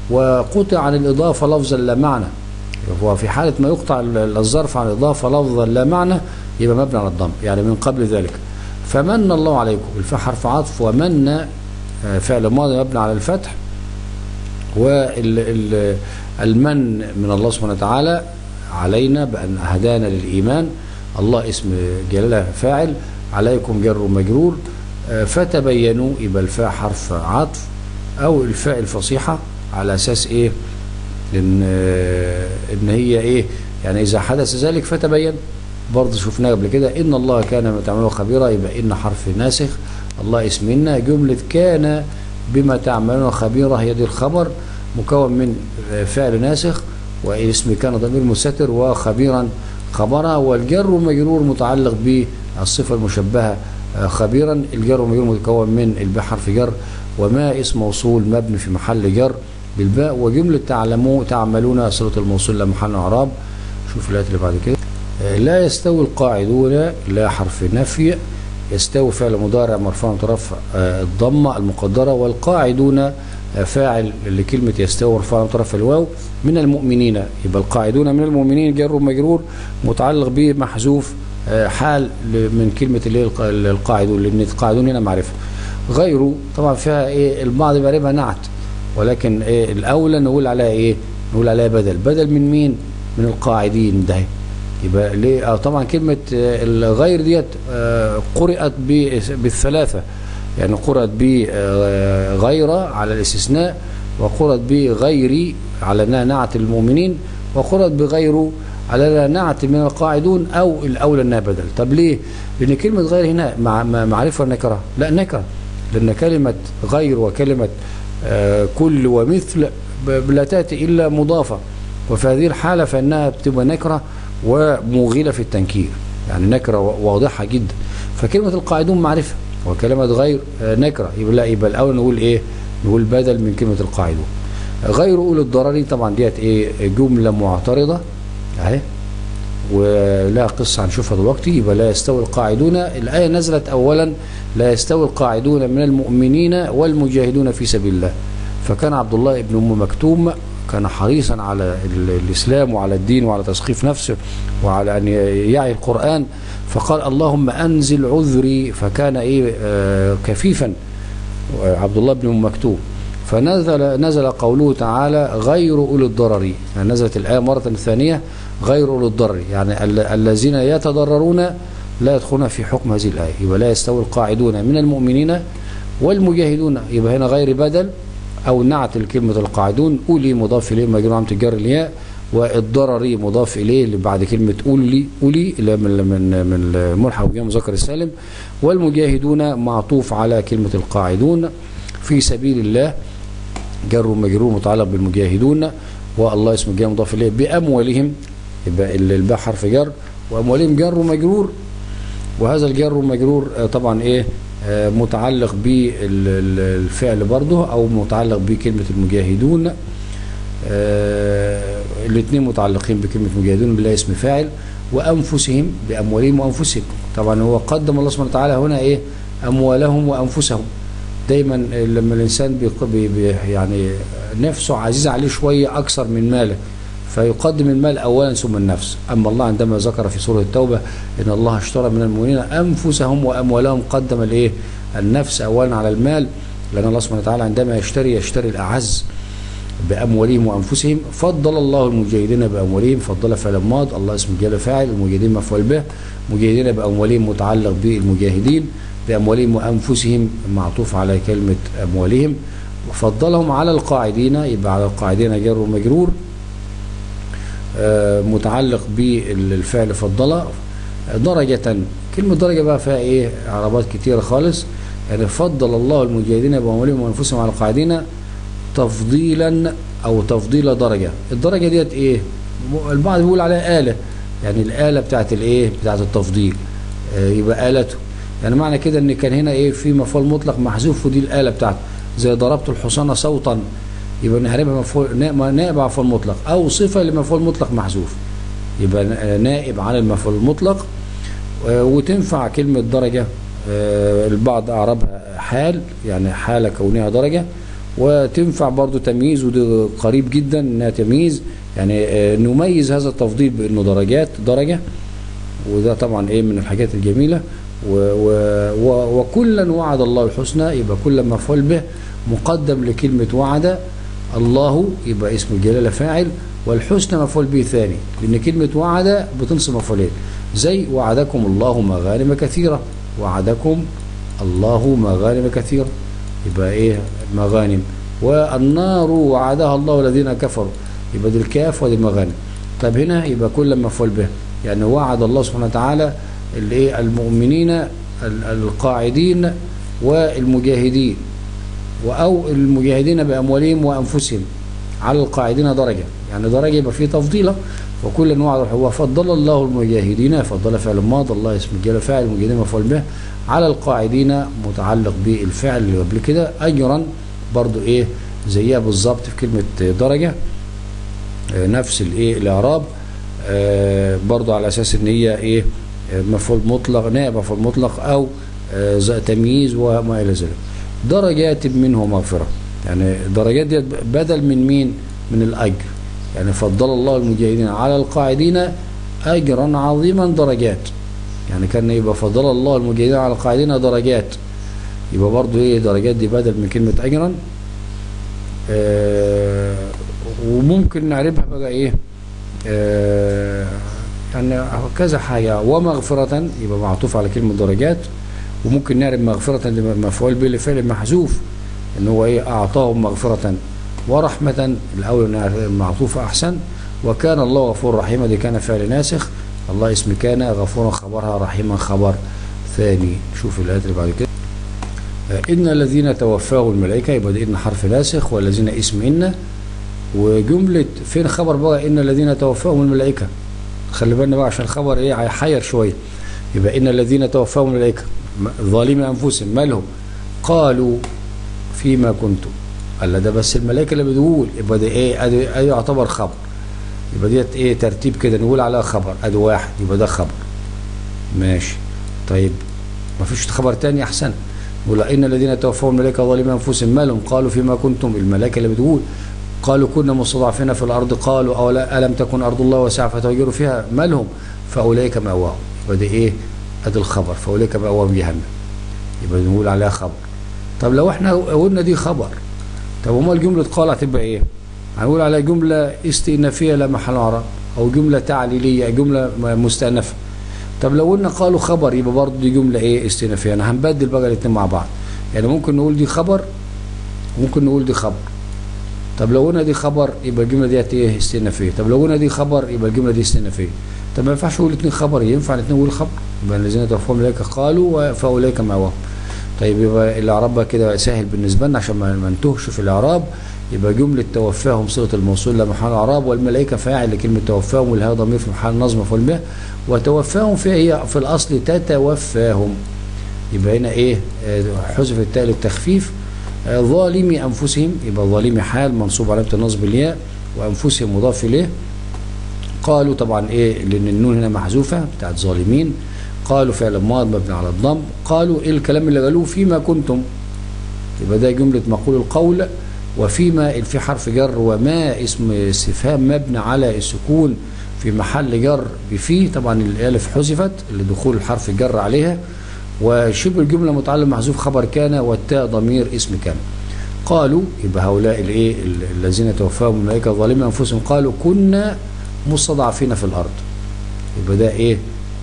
وقطع عن الإضافة لفظا لا معنى هو في حالة ما يقطع الظرف عن الإضافة لفظا لا معنى يبقى مبني على الضم يعني من قبل ذلك فمن الله عليكم الفاء حرف عطف ومن آه، فعل ماضي مبني على الفتح والمن من الله سبحانه وتعالى علينا بأن هدانا للإيمان الله اسم جلالة فاعل عليكم جر ومجرور آه، فتبينوا يبقى الفاء حرف عطف أو الفاء الفصيحة على أساس إيه إن, آه، إن هي إيه يعني إذا حدث ذلك فتبين برضه شفناه قبل كده إن الله كان ما تعملون خبيرا يبقى إن حرف ناسخ الله اسمنا جملة كان بما تعملون خبيرا هي دي الخبر مكون من آه، فعل ناسخ واسم كان ضمير مستتر وخبيرا خبرها والجر ومجرور متعلق بالصفة المشبهة آه، خبيرا الجر ومجرور متكون من الباء حرف جر وما اسم موصول مبني في محل جر بالباء وجملة تعلموا تعملون صلة الموصول لا محل اعراب شوف الآيات اللي بعد كده آه، لا يستوي القاعدون لا حرف نفي يستوي فعل مضارع مرفوع مترفع آه، الضمة المقدرة والقاعدون آه، فاعل لكلمة يستوي مرفوع مترفع الواو من المؤمنين يبقى القاعدون من المؤمنين جر ومجرور متعلق به محذوف آه، حال ل- من كلمة اللي هي الق- القاعدون لأن القاعدون هنا معرفة غيره طبعا فيها ايه البعض بيعرفها نعت ولكن إيه الاولى نقول عليها ايه نقول عليها بدل بدل من مين من القاعدين ده يبقى ليه آه طبعا كلمة آه، الغير ديت آه، قرأت ب- بالثلاثة يعني قرأت بغير على الاستثناء وقرأت بغيري على انها نعت المؤمنين وقرأت بغيره على انها نعت من القاعدون او الاولى انها بدل طب ليه لان كلمة غير هنا مع مع- معرفة نكرة لا نكرة لان كلمة غير وكلمة آه، كل ومثل ب- لا تأتي إلا مضافة وفي هذه الحالة فإنها بتبقى نكرة وموغلة في التنكير يعني نكرة و- واضحة جدا فكلمة القاعدون معرفة وكلمة غير آه، نكرة يبقى لا يبقى الأول نقول إيه نقول بدل من كلمة القاعدون غير أولي الضرر طبعا ديت إيه جملة معترضة أهي ولها قصة هنشوفها دلوقتي يبقى لا يستوي القاعدون الآية نزلت أولا لا يستوي القاعدون من المؤمنين والمجاهدون في سبيل الله فكان عبد الله بن أم مكتوم كان حريصا على ال- الإسلام وعلى الدين وعلى تثقيف نفسه وعلى أن يعي القرآن فقال اللهم أنزل عذري فكان إيه آه، كفيفا عبد الله بن أم مكتوم فنزل نزل قوله تعالى غير أولي الضرر يعني نزلت الآية مرة ثانية غير أولي الضرر يعني ال- الذين يتضررون لا يدخلون في حكم هذه الآية يبقى لا يستوي القاعدون من المؤمنين والمجاهدون يبقى هنا غير بدل أو نعت لكلمة القاعدون أولي مضاف إليه مجرور عم تجار الياء والضرري مضاف إليه اللي بعد كلمة أولي أولي اللي من من من الملحق بها مذكر السالم والمجاهدون معطوف على كلمة القاعدون في سبيل الله جر ومجرور متعلق بالمجاهدون والله اسم الجار مضاف إليه بأموالهم يبقى ال- الباء حرف جر وأموالهم جر ومجرور وهذا الجر والمجرور آه، طبعا ايه آه، متعلق بالفعل برضه او متعلق بكلمة المجاهدون الاثنين متعلقين بكلمة مجاهدون بالله اسم فاعل وانفسهم باموالهم وانفسهم طبعا هو قدم الله سبحانه وتعالى هنا ايه اموالهم وانفسهم دايما لما الانسان بيق- بي بي يعني نفسه عزيز عليه شويه اكثر من ماله فيقدم المال اولا ثم النفس اما الله عندما ذكر في سوره التوبه ان الله اشترى من المؤمنين انفسهم واموالهم قدم الايه النفس اولا على المال لان الله سبحانه وتعالى عندما يشتري يشتري الاعز باموالهم وانفسهم فضل الله المجاهدين باموالهم فضل فعل ماض الله اسم جل فاعل المجاهدين مفعول به مجاهدين باموالهم متعلق بالمجاهدين باموالهم وانفسهم معطوف على كلمه اموالهم وفضلهم على القاعدين يبقى على القاعدين جر ومجرور آه، متعلق بالفعل فضل درجة كلمة درجة بقى فيها ايه عربات كتيرة خالص يعني فضل الله المجاهدين بأموالهم وأنفسهم على القاعدين تفضيلا أو تفضيل درجة الدرجة ديت ايه م- البعض بيقول عليها آلة يعني الآلة بتاعت الايه بتاعت التفضيل آه، يبقى آلته يعني معنى كده ان كان هنا ايه في مفعول مطلق محذوف ودي الآلة بتاعته زي ضربت الحصان صوتا يبقى نهربها مفعول نا- نائب عن مفعول مطلق او صفه لمفعول مطلق محذوف يبقى ن- نائب عن المفعول المطلق آه، وتنفع كلمه درجه آه، البعض اعربها حال يعني حاله كونها درجه وتنفع برضو تمييز وده قريب جدا انها تمييز يعني آه، نميز هذا التفضيل بانه درجات درجه وده طبعا ايه من الحاجات الجميله و و و وكلا وعد الله الحسنى يبقى كل مفعول به مقدم لكلمه وعد الله يبقى اسم الجلاله فاعل والحسنى مفعول به ثاني لان كلمه وعد بتنصب مفعولين زي وعدكم الله مغانم كثيره وعدكم الله مغانم كثيره يبقى ايه مغانم والنار وعدها الله الذين كفروا يبقى دي الكاف ودي المغانم طب هنا يبقى كل مفعول به يعني وعد الله سبحانه وتعالى الايه المؤمنين ال- القاعدين والمجاهدين او المجاهدين باموالهم وانفسهم على القاعدين درجه يعني درجه يبقى فيه تفضيله وكل وعد هو فضل الله المجاهدين فضل فعل ماض الله اسم الجلاله فاعل المجاهدين مفعول به على القاعدين متعلق بالفعل اللي قبل كده اجرا برضو ايه زيها بالظبط في كلمه درجه آه، نفس الايه الاعراب آه، برضو على اساس ان هي ايه آه، مفعول مطلق نائب مفعول مطلق او آه، ز- تمييز وما الى ذلك درجات منه مغفره يعني درجات دي بدل من مين من الاجر يعني فضل الله المجاهدين على القاعدين اجرا عظيما درجات يعني كان يبقى فضل الله المجاهدين على القاعدين درجات يبقى برضو ايه درجات دي بدل من كلمه اجرا آه وممكن نعربها بقى ايه آه يعني كذا حاجة ومغفرة يبقى معطوف على كلمة درجات وممكن نعرب مغفرة مفعول به لفعل محذوف ان هو ايه اعطاهم مغفرة ورحمة الاول نعرف معطوف احسن وكان الله غفور رحيما دي كان فعل ناسخ الله اسم كان غفورا خبرها رحيما خبر ثاني شوف الايات اللي بعد كده إن الذين توفاهم الملائكة يبقى ده إن حرف ناسخ والذين اسم إن وجملة فين خبر بقى إن الذين توفاهم الملائكة خلي بالنا بقى عشان الخبر إيه هيحير شوية يبقى إن الذين توفاهم الملائكة ظالمي أنفسهم مالهم قالوا فيما كنتم قال ده بس الملائكة اللي بتقول يبقى ده إيه أدي أدي يعتبر خبر يبقى ديت ايه ترتيب كده نقول عليها خبر ادي واحد يبقى ده خبر ماشي طيب ما فيش خبر تاني احسن نقول ان الذين توفاهم الملائكه ظالمين انفسهم ما لهم قالوا فيما كنتم الملائكه اللي بتقول قالوا كنا مستضعفين في الارض قالوا اولا الم تكن ارض الله واسعه فتهاجروا فيها ما لهم فاولئك ماواهم يبقى دي ايه ادي الخبر فاولئك ماواهم جهنم يبقى نقول عليها خبر طب لو احنا قلنا دي خبر طب امال جمله قال هتبقى ايه هنقول عليها جمله استئنافيه لا محل اعراب او جمله تعليليه جمله مستأنفه طب لو قلنا قالوا خبر يبقى برضه دي جمله ايه استئنافيه انا هنبدل بقى الاثنين مع بعض يعني ممكن نقول دي خبر ممكن نقول دي خبر طب لو قلنا دي خبر يبقى الجمله ديت ايه استئنافيه طب لو قلنا دي خبر يبقى الجمله دي استئنافيه طب ما ينفعش اقول الاثنين خبر ينفع الاثنين نقول خبر يبقى الذين توفاهم الملائكه قالوا فاولئك ماواهم طيب يبقى الاعراب بقى كده سهل بالنسبه لنا عشان ما نتوهش في الاعراب يبقى جمله توفاهم صله الموصول لمحل الاعراب والملائكه فاعل لكلمه توفاهم والهاء ضمير في محل نصب مفعول به وتوفاهم فيها هي في الاصل تتوفاهم يبقى هنا ايه حذف التاء للتخفيف ظالمي انفسهم يبقى ظالمي حال منصوب علامه النصب الياء وانفسهم مضاف اليه قالوا طبعا ايه لان النون هنا محذوفه بتاعت ظالمين قالوا فعل ماض مبني على الضم قالوا ايه الكلام اللي قالوه فيما كنتم يبقى ده جمله مقول القول وفيما في حرف جر وما اسم استفهام مبني على السكون في محل جر بفي طبعا الالف حذفت لدخول حرف الجر عليها وشبه الجمله متعلم محذوف خبر كان والتاء ضمير اسم كان قالوا يبقى هؤلاء الايه الذين توفاهم الملائكه ظالمين انفسهم قالوا كنا مستضعفين في الارض يبقى ده ايه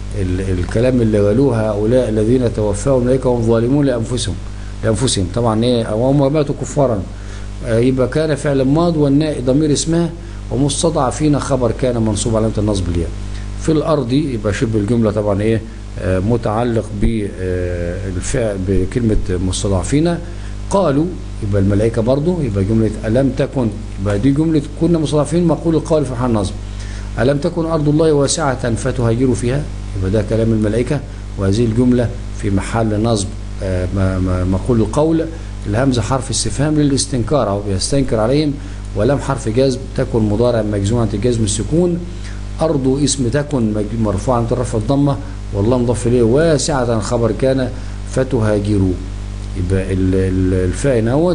الكلام اللي قالوه هؤلاء الذين توفاهم الملائكه وهم ظالمون لانفسهم لانفسهم طبعا ايه وهم ماتوا كفارا يبقى كان فعل ماض والناء ضمير اسمها ومستضعفين خبر كان منصوب علامه النصب الياء في الارض يبقى شبه الجمله طبعا ايه متعلق بالفعل بكلمه مستضعفين قالوا يبقى الملائكه برضه يبقى جمله الم تكن يبقى دي جمله كنا مستضعفين مقول القول في محل نصب الم تكن ارض الله واسعه فتهاجروا فيها يبقى ده كلام الملائكه وهذه الجمله في محل نصب مقول القول الهمزه حرف استفهام للاستنكار او بيستنكر عليهم ولم حرف جزم تكن مضارع مجزوم عند الجزم السكون أرض اسم تكن مرفوع عند الرفع الضمة والله مضاف إليه واسعة خبر كان فتهاجروا يبقى الفاء نوت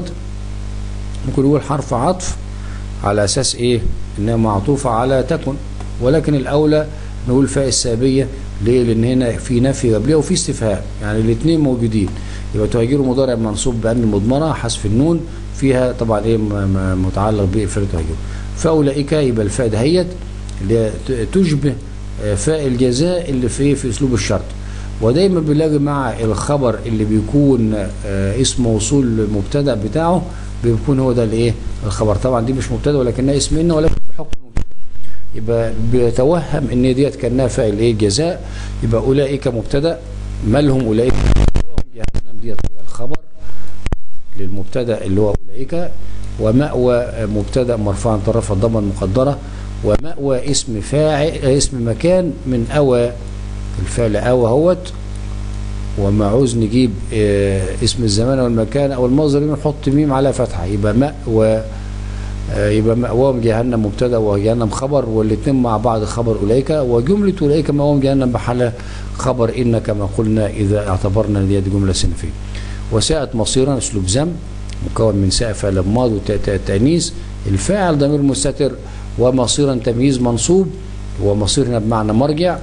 ممكن نقول حرف عطف على أساس إيه؟ إنها معطوفة على تكن ولكن الأولى نقول فاء السابية ليه؟ لأن هنا في نفي قبلها وفي استفهام يعني الاثنين موجودين يبقى تهاجروا مضارع منصوب بأن المضمرة حذف النون فيها طبعا ايه متعلق بإفراد تهاجروا فأولئك يبقى الفاء دهيت اللي تشبه فاء الجزاء اللي في في اسلوب الشرط ودايما بنلاقي مع الخبر اللي بيكون اسم موصول مبتدا بتاعه بيكون هو ده الايه الخبر طبعا دي مش مبتدا ولكنها اسم ان ولكن بحكم المبتدا يبقى بيتوهم ان ديت كانها فاء الايه الجزاء يبقى اولئك مبتدا ما لهم اولئك جهنم ديت الخبر للمبتدا اللي هو اولئك ومأوى مبتدا مرفوع طرف الضمه المقدره ومأوى اسم فاعل اسم مكان من أوى الفعل أوى هوت وما عاوز نجيب اه اسم الزمان والمكان أو المصدر نحط ميم على فتحة يبقى مأوى اه يبقى مأواهم جهنم مبتدا وجهنم خبر والاثنين مع بعض خبر أولئك وجملة أولئك مأواهم جهنم بحال خبر إن كما قلنا إذا اعتبرنا دي جملة سنفية وساءت مصيرا أسلوب ذم مكون من ساء فعل ماض والتأنيث الفاعل ضمير مستتر ومصيرا تمييز منصوب ومصيرنا بمعنى مرجع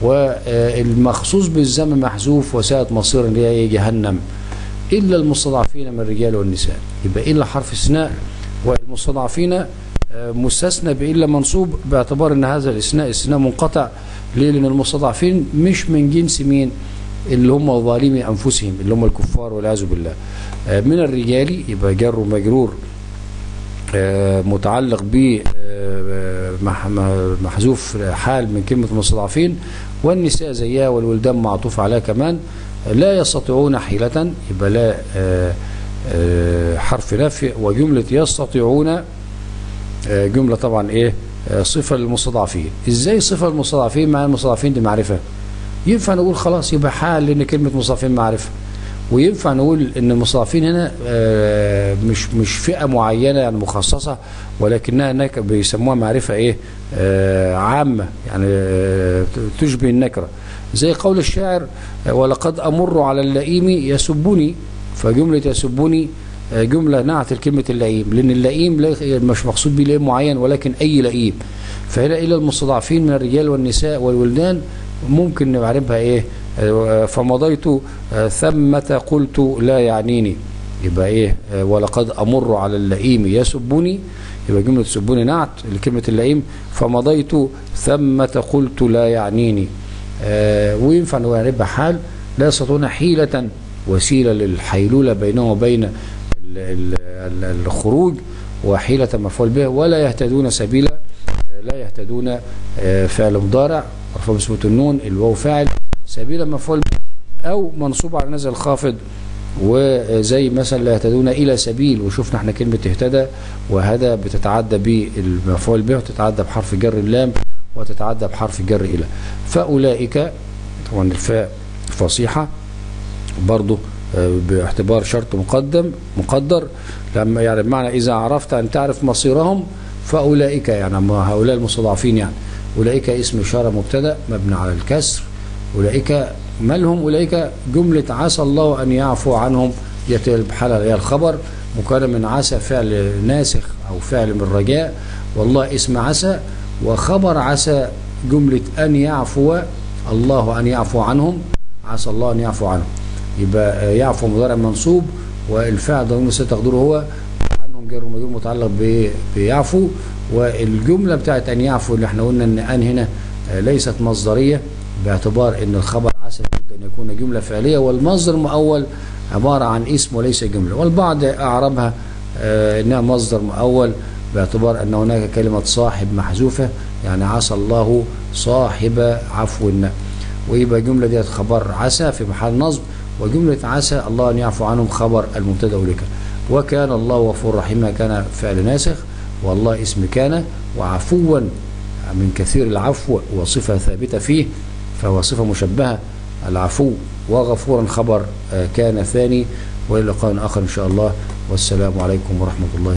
والمخصوص بالذم محذوف وساءت مصيرا اللي هي جهنم الا المستضعفين من الرجال والنساء يبقى الا حرف استثناء والمستضعفين مستثنى بالا منصوب باعتبار ان هذا الاستثناء استثناء منقطع ليه لان المستضعفين مش من جنس مين اللي هم ظالمي انفسهم اللي هم الكفار والعياذ بالله من الرجال يبقى جر ومجرور متعلق ب محذوف حال من كلمة المستضعفين والنساء زيها والولدان معطوف عليها كمان لا يستطيعون حيلة يبقى لا حرف نفي وجملة يستطيعون جملة طبعا ايه صفة للمستضعفين ازاي صفة للمستضعفين مع المستضعفين دي معرفة ينفع نقول خلاص يبقى حال لان كلمة مستضعفين معرفة وينفع نقول ان المستضعفين هنا آه، مش مش فئه معينه يعني مخصصه ولكنها هناك بيسموها معرفه ايه آه، عامه يعني آه، تشبه النكره زي قول الشاعر آه، ولقد امر على اللئيم يسبني فجمله يسبني آه، جمله نعت لكلمه اللئيم لان اللئيم لا- مش مقصود به لئيم معين ولكن اي لئيم فهنا الى المستضعفين من الرجال والنساء والولدان ممكن نعرفها ايه آه، فمضيت آه، ثمة قلت لا يعنيني يبقى ايه آه، ولقد امر على اللئيم يسبني يبقى جملة سبني نعت لكلمة اللئيم فمضيت ثمة قلت لا يعنيني آه، وينفع نعرفها حال لا يستطيعون حيلة وسيلة للحيلولة بينهم وبين ال- ال- ال- الخروج وحيلة مفعول به ولا يهتدون سبيلا لا يهتدون آه، فعل مضارع مرفوع بثبوت النون الواو فاعل سبيلا مفعول به او منصوب على نزل خافض وزي مثلا لا يهتدون الى سبيل وشفنا احنا كلمه اهتدى وهذا بتتعدى بالمفعول به وتتعدى بحرف جر اللام وتتعدى بحرف جر الى فاولئك طبعا الفاء فصيحه برضه آه، باعتبار شرط مقدم مقدر لما يعني بمعنى اذا عرفت ان تعرف مصيرهم فاولئك يعني ما هؤلاء المستضعفين يعني اولئك اسم اشاره مبتدا مبني على الكسر اولئك مالهم اولئك جمله عسى الله ان يعفو عنهم ديت الحاله هي الخبر مكون من عسى فعل ناسخ او فعل من رجاء والله اسم عسى وخبر عسى جمله ان يعفو الله ان يعفو عنهم عسى الله ان يعفو عنهم يبقى آه، يعفو مضارع منصوب والفعل ضمير مستتر تقديره هو عنهم جر ومجرور متعلق ب- بيعفو والجمله بتاعت ان يعفو اللي احنا قلنا ان ان هنا آه، ليست مصدريه باعتبار ان الخبر عسى لابد ان يكون جمله فعليه والمصدر مؤول عباره عن اسم وليس جمله والبعض اعربها آه، انها مصدر مؤول باعتبار ان هناك كلمه صاحب محذوفه يعني عسى الله صاحب عفو ويبقى الجمله ديت خبر عسى في محل نصب وجمله عسى الله ان يعفو عنهم خبر المبتدا لك وكان الله غفور رحيما كان فعل ناسخ والله اسم كان وعفوا من كثير العفو وصفه ثابته فيه فهو صفه مشبهه العفو وغفورا خبر آه، كان ثاني والى لقاء اخر ان شاء الله والسلام عليكم ورحمه الله